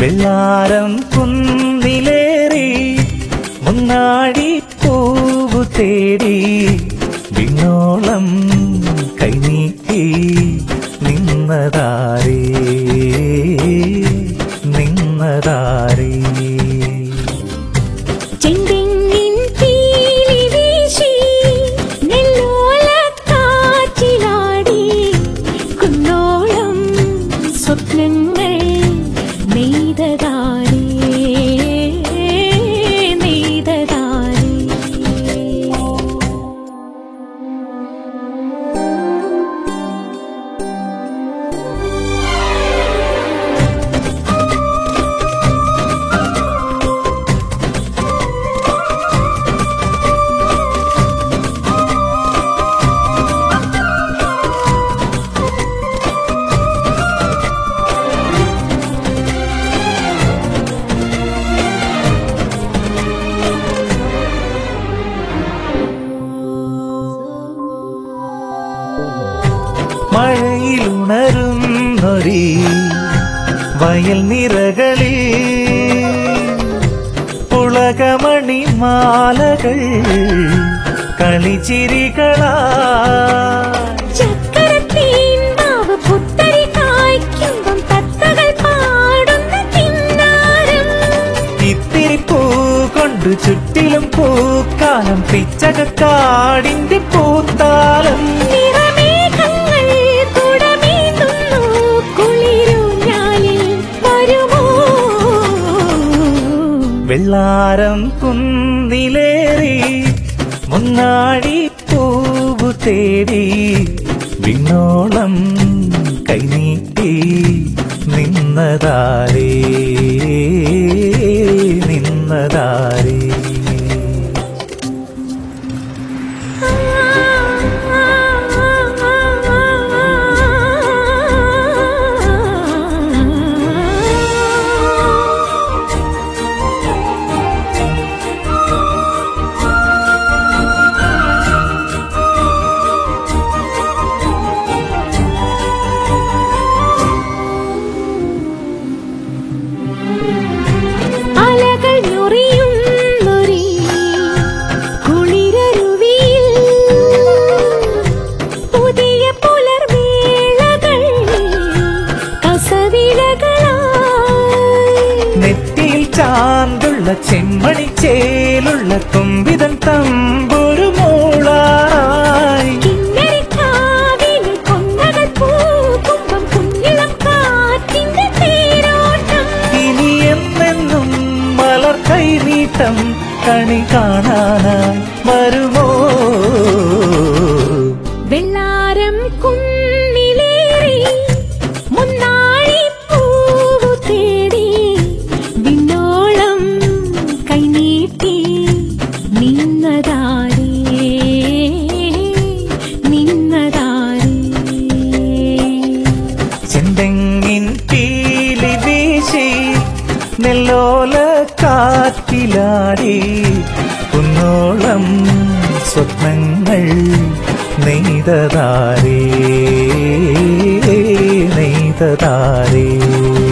വെള്ളാരം കുന്നിലേറി മുന്നാടി പൂവു തേടി വിണ്ണോളം കൈനീട്ടി നിന്നതാരേ നിന്നതാരേ ചെന്തെങ്ങിൻ പീലി വീശി നെല്ലോലക്കാറ്റിലാടി കുന്നോളം സ്വപ്നങ്ങൾ നെയ്തതാരേ നെയ്തതാരേ മഴയിലുണരുന്നൊരി വയൽ നിറകളിൽ പുളകമണി മാലകൾ കളിച്ചിരികളാ ചക്കരത്തീൻ മാവ് പുത്തരി കായ്ക്കുമ്പം തത്തകൾ പാടുന്ന കിന്നാരം ഇത്തിരി പൂ കൊണ്ട് ചുറ്റിലും പൂക്കാലം പിച്ചകക്കാടിന്റെ പൂത്താലം നിറമേഘങ്ങൾ കുടമേന്തുന്നു കുളിരൂഞ്ഞാലിൽ വരുമോ വെള്ളാരം കുന്നിലേറി മുന്നാടി പൂവു തേടി വിണ്ണോളം കൈനീട്ടി നിന്നതാരേ നിന്നതാരേ അലകൾ ഞൊറിയുന്നൊരീ കുളിരരുവിയിൽ പുതിയ പുലർവേളകൾ കസവിളകളായി നെറ്റിയിൽ ചാന്തുള്ള ചെമ്മണി ചേലുള്ള കുമ്പിതൻ തമ്പൊരു മൂളായി കിന്നരിക്കാവിൽ കൊന്നകൾ പൂക്കുമ്പം കുഞ്ഞിളം കാറ്റിന്റെ തേരോട്ടം ഇനി എന്നെന്നും മലർ കൈനീട്ടം കണി കാണാനായി വരുമോ വെള്ളാരം കുന്നിലേറി മുന്നാഴി പൂവു തേടി വിണ്ണോളം കൈനീട്ടി നിന്നതാരേ നിന്നതാരേ ചെന്തെങ്ങിൻ പീലി വീശി നെല്ലോല കാറ്റിലാടി കുന്നോളം സ്വപ്നങ്ങൾ നെയ്തതാരേ നെയ്തതാരേ